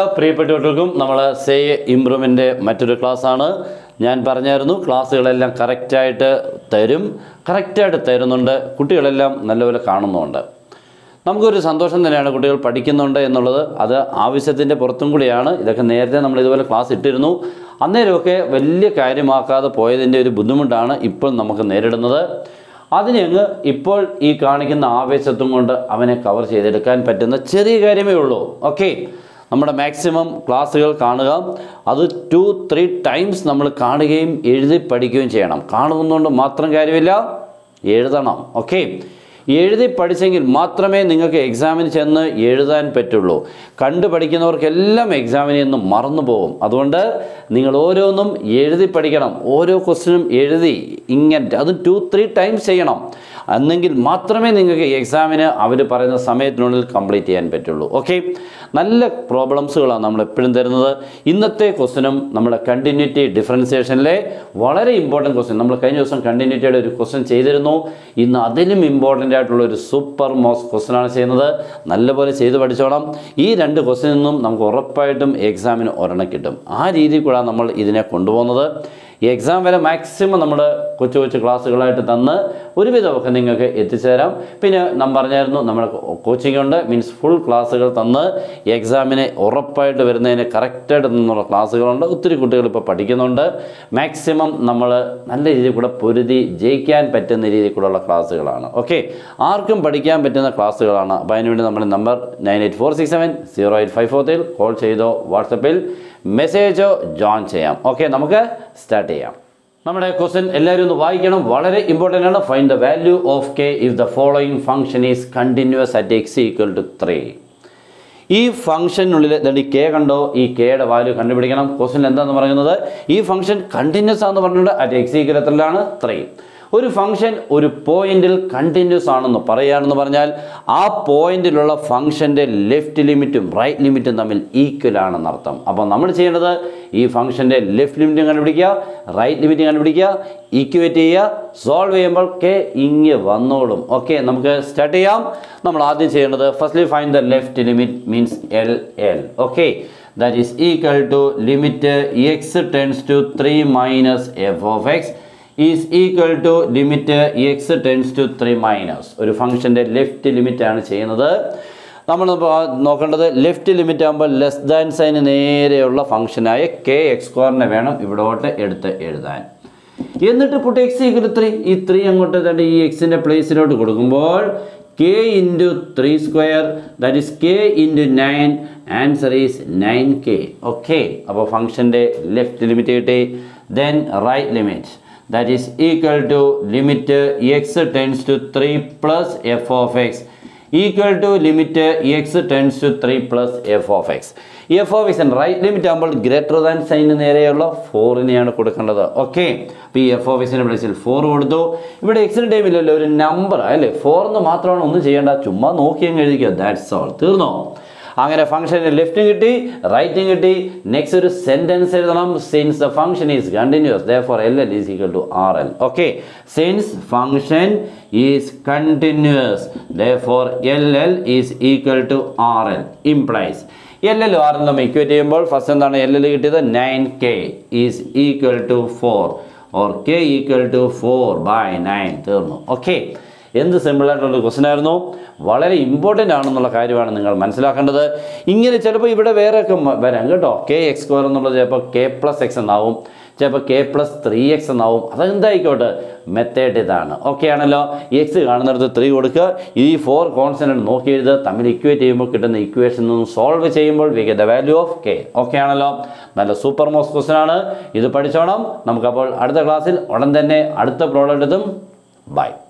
പ്രിയപ്പെട്ടവർക്കും നമ്മൾ say improvement മറ്റൊരു ക്ലാസ്സാണ് ഞാൻ പറഞ്ഞായിരുന്നു ക്ലാസ്സുകളെല്ലാം കറക്റ്റായിട്ട് തരും കറക്റ്റായിട്ട് തരുന്നുണ്ട് കുട്ടികളെല്ലാം നല്ലപോലെ കാണുന്നുമുണ്ട് നമുക്കൊരു സന്തോഷം തന്നെയാണ് കുട്ടികൾ പഠിക്കുന്നുണ്ട് എന്നുള്ളത് അത് ആവശ്യത്തിൻ്റെ പുറത്തും കൂടിയാണ് ഇതൊക്കെ നേരത്തെ നമ്മൾ ഇതുപോലെ ക്ലാസ് ഇട്ടിരുന്നു അന്നേരമൊക്കെ വലിയ കാര്യമാക്കാതെ പോയതിൻ്റെ ഒരു ബുദ്ധിമുട്ടാണ് ഇപ്പോൾ നമുക്ക് നേരിടുന്നത് അതിനെ അങ്ങ് ഇപ്പോൾ ഈ കാണിക്കുന്ന ആവേശത്തും കൊണ്ട് അവനെ കവർ ചെയ്തെടുക്കാൻ പറ്റുന്ന ചെറിയ കാര്യമേ ഉള്ളൂ ഓക്കെ നമ്മുടെ മാക്സിമം ക്ലാസ്സുകൾ കാണുക അത് ടു ത്രീ ടൈംസ് നമ്മൾ കാണുകയും എഴുതി പഠിക്കുകയും ചെയ്യണം കാണുന്നതുകൊണ്ട് മാത്രം കാര്യമില്ല എഴുതണം ഓക്കെ എഴുതി പഠിച്ചെങ്കിൽ മാത്രമേ നിങ്ങൾക്ക് എക്സാമിന് ചെന്ന് എഴുതാൻ പറ്റുള്ളൂ കണ്ടു പഠിക്കുന്നവർക്കെല്ലാം എക്സാമിന് നിന്ന് മറന്നു പോകും അതുകൊണ്ട് നിങ്ങൾ ഓരോന്നും എഴുതി പഠിക്കണം ഓരോ ക്വസ്റ്റിനും എഴുതി ഇങ്ങനെ അത് ടു ത്രീ ടൈംസ് ചെയ്യണം എന്നെങ്കിൽ മാത്രമേ നിങ്ങൾക്ക് എക്സാമിന് അവർ പറയുന്ന സമയത്തിനുള്ളിൽ കംപ്ലീറ്റ് ചെയ്യാൻ പറ്റുള്ളൂ ഓക്കെ നല്ല പ്രോബ്ലംസുകളാണ് നമ്മൾ എപ്പോഴും തരുന്നത് ഇന്നത്തെ ക്വസ്റ്റിനും നമ്മുടെ കണ്ടിന്യൂറ്റി ഡിഫറൻസിയേഷനിലെ വളരെ ഇമ്പോർട്ടൻറ്റ് ക്വസ്റ്റ്യൻ നമ്മൾ കഴിഞ്ഞ ദിവസം കണ്ടിന്യൂറ്റിയുടെ ഒരു ക്വസ്റ്റ്യൻ ചെയ്തിരുന്നു ഇന്ന് അതിലും ഇമ്പോർട്ടൻ്റ് ആയിട്ടുള്ള ഒരു സൂപ്പർ മോസ്റ്റ് ക്വസ്റ്റ്യനാണ് ചെയ്യുന്നത് നല്ലപോലെ ചെയ്ത് പഠിച്ചോണം ഈ രണ്ട് ക്വസ്റ്റ്യനിൽ നിന്നും നമുക്ക് ഉറപ്പായിട്ടും എക്സാമിന് ഒരെണ്ണം കിട്ടും ആ രീതിയിൽ കൂടെ നമ്മൾ ഇതിനെ കൊണ്ടുപോകുന്നത് ഈ എക്സാം വരെ മാക്സിമം നമ്മൾ കൊച്ചു കൊച്ചു ക്ലാസ്സുകളായിട്ട് തന്ന് ഒരുവിധമൊക്കെ നിങ്ങൾക്ക് എത്തിച്ചേരാം പിന്നെ നാം പറഞ്ഞായിരുന്നു നമ്മുടെ കോച്ചിങ് ഉണ്ട് മീൻസ് ഫുൾ ക്ലാസ്സുകൾ തന്ന് എക്സാമിന് ഉറപ്പായിട്ട് വരുന്നതിന് കറക്റ്റായിട്ട് നിന്നുള്ള ക്ലാസ്സുകളുണ്ട് ഒത്തിരി കുട്ടികൾ ഇപ്പോൾ പഠിക്കുന്നുണ്ട് മാക്സിമം നമ്മൾ നല്ല രീതിയിൽ കൂടെ പൊരുതി ജയിക്കാൻ പറ്റുന്ന രീതിയിൽ കൂടെയുള്ള ക്ലാസ്സുകളാണ് ഓക്കെ ആർക്കും പഠിക്കാൻ പറ്റുന്ന ക്ലാസ്സുകളാണ് അപ്പോൾ അതിനുവേണ്ടി നമ്മുടെ number nine eight four six seven zero eight five ഫോർത്തിൽ കോൾ ചെയ്തോ വാട്സപ്പിൽ മെസ്സേജോ ജോയിൻ ചെയ്യാം ഓക്കെ നമുക്ക് സ്റ്റാർട്ട് ചെയ്യാം നമ്മുടെ ക്വസ്റ്റ്യൻ എല്ലാവരും ഒന്ന് വായിക്കണം വളരെ ഇമ്പോർട്ടൻ്റ് ആണ് find the value of K if the following function is continuous at X equal to three ഈ ഫംഗ്ഷനുള്ളിൽ ഈ കെ കണ്ടോ ഈ കെയുടെ വാല്യൂ കണ്ടുപിടിക്കണം ക്വസ്റ്റ്യൻ എന്താണെന്ന് പറയുന്നത് ഈ ഫംഗ്ഷൻ കണ്ടിന്യൂസ് ആണെന്ന് പറഞ്ഞിട്ടുണ്ട് അറ്റ് എക്സ് ഈക്വൽ എത്രയിലാണ് ത്രീ ഒരു ഫംഗ്ഷൻ ഒരു പോയിന്റിൽ കണ്ടിന്യൂസ് ആണെന്ന് പറയുകയാണെന്ന് പറഞ്ഞാൽ ആ പോയിന്റിലുള്ള ഫംഗ്ഷൻ്റെ ലെഫ്റ്റ് ലിമിറ്റും റൈറ്റ് ലിമിറ്റും തമ്മിൽ ഈക്വൽ ആണെന്ന് അർത്ഥം അപ്പോൾ നമ്മൾ ചെയ്യേണ്ടത് ഈ ഫംഗ്ഷൻ്റെ ലെഫ്റ്റ് ലിമിറ്റും കണ്ടുപിടിക്കുക റൈറ്റ് ലിമിറ്റും കണ്ടുപിടിക്കുക ഈക്വേറ്റ് ചെയ്യുക സോൾവ് ചെയ്യുമ്പോൾ കെ ഇങ്ങ് വന്നോളും ഓക്കെ നമുക്ക് സ്റ്റാർട്ട് ചെയ്യാം നമ്മൾ ആദ്യം ചെയ്യേണ്ടത് firstly find the left limit means L L okay that is equal to limit X tends to three minus F of X is equal to limit X tends to three minus ഒരു ഫംഗ്ഷൻ്റെ left limit ആണ് ചെയ്യുന്നത് നമ്മൾ നോക്കേണ്ടത് left limit ആകുമ്പോൾ less than സൈന് നേരെയുള്ള ഫംഗ്ഷനായ കെ എക്സ് സ്ക്വയറിനെ വേണം ഇവിടോട്ട് എടുത്ത് എഴുതാൻ എന്നിട്ട് പുട്ട് എക്സ് ഈക്വൽ ത്രീ ഈ ത്രീ അങ്ങോട്ട് തന്നെ ഈ എക്സിൻ്റെ പ്ലേസിലോട്ട് കൊടുക്കുമ്പോൾ K into three square that is K into nine answer is nine K okay അപ്പോൾ ഫംഗ്ഷൻ്റെ ലെഫ്റ്റ് ലിമിറ്റ് കിട്ടി then right limit that is equal to limit x tends to 3 plus f of x equal to limit x tends to 3 plus f of x F of X right limit ആകുമ്പോൾ greater than സൈന് നേരെയുള്ള ഫോറിനെയാണ് കൊടുക്കേണ്ടത് okay അപ്പോൾ ഈ F of എക്സിൻ്റെ പ്ലേസിൽ four കൊടുത്തു ഇവിടെ എക്സിന് ടൈം ഇല്ലല്ലോ ഒരു നമ്പർ അല്ലേ ഫോർ എന്ന് മാത്രമാണ് ഒന്നും ചെയ്യേണ്ട ചുമ്മാ നോക്കി അങ്ങ് എഴുതിക്കുക ദാറ്റ്സ് ഓൾ തീർന്നോ അങ്ങനെ ഫംഗ്ഷന് ലെഫ്റ്റും കിട്ടി റൈറ്റും കിട്ടി നെക്സ്റ്റ് ഒരു സെന്റൻസ് എഴുതണം since the function is continuous therefore L L is equal to R L okay since function is continuous therefore L L is equal to R L implies L L R L നമ്മൾ ഇക്വേറ്റ് ചെയ്യുമ്പോൾ first എന്താണ് L L കിട്ടിയത് nine K is equal to four or K equal to four by nine തീർന്നു okay എന്ത് സിമ്പിളായിട്ടുള്ള question ആയിരുന്നു വളരെ ഇമ്പോർട്ടൻ്റ് ആണെന്നുള്ള കാര്യമാണ് നിങ്ങൾ മനസ്സിലാക്കേണ്ടത് ഇങ്ങനെ ചിലപ്പോൾ ഇവിടെ വേറെ ഒക്കെ വരാം കേട്ടോ കെ എക്സ് സ്ക്വയർ എന്നുള്ളത് ചിലപ്പോൾ കെ പ്ലസ് എക്സ് എന്നാവും ചിലപ്പോൾ കെ പ്ലസ് ത്രീ എക്സ് എന്നാവും അതെന്തായിക്കോട്ടെ മെത്തേഡ് ഇതാണ് ഓക്കെ ആണല്ലോ എക്സ് കാണുന്നിടത്ത് ത്രീ കൊടുക്കുക ഈ ഫോർ കോൺസ്റ്റൻ്റ് നോക്കി എഴുതുക തമ്മിൽ ഇക്വേറ്റ് ചെയ്യുമ്പോൾ കിട്ടുന്ന ഇക്വേഷൻ നിന്ന് സോൾവ് ചെയ്യുമ്പോൾ we get the value of K okay ആണല്ലോ നല്ല സൂപ്പർ മോസ്റ്റ് ക്വസ്റ്റൻ ആണ് ഇത് പഠിച്ചോണം നമുക്കപ്പോൾ അടുത്ത ക്ലാസ്സിൽ ഉടൻ തന്നെ അടുത്ത പ്രോഡക്റ്റ് എത്തും ബൈ